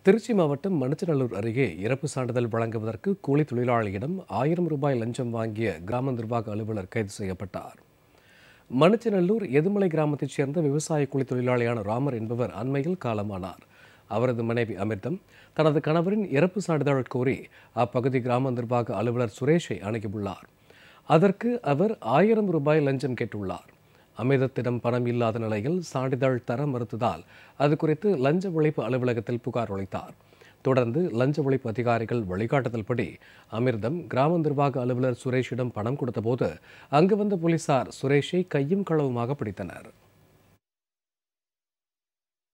திருச்சி மாவட்டம் மணச்சநல்லூர் அருகே இறப்பு சான்றிதழ் வழங்குவதற்கு கூலி தொழிலாளியிடம் ஆயிரம் ரூபாய் லஞ்சம் வாங்கிய கிராம நிர்வாக அலுவலர் கைது செய்யப்பட்டார் மணச்சநல்லூர் எதுமலை கிராமத்தைச் சேர்ந்த விவசாய கூலி தொழிலாளியான ராமர் என்பவர் அண்மையில் காலமானார் அவரது மனைவி அமிர்தம் தனது கணவரின் இறப்பு சான்றிதழ் கோரி அப்பகுதி கிராம நிர்வாக அலுவலர் சுரேஷை அணுகியுள்ளார் அதற்கு அவர் ஆயிரம் ரூபாய் லஞ்சம் கேட்டுள்ளார் அமிர்தத்திடம் பணம் இல்லாத நிலையில் சான்றிதழ் தர மறுத்ததால் அது குறித்து லஞ்ச ஒழிப்பு அலுவலகத்தில் புகார் அளித்தார் தொடர்ந்து லஞ்ச ஒழிப்பு அதிகாரிகள் வழிகாட்டுதல்படி அமிர்தம் கிராம நிர்வாக அலுவலர் சுரேஷிடம் பணம் கொடுத்தபோது அங்கு வந்த போலீசார் சுரேஷை கையும் களவுமாக பிடித்தனர்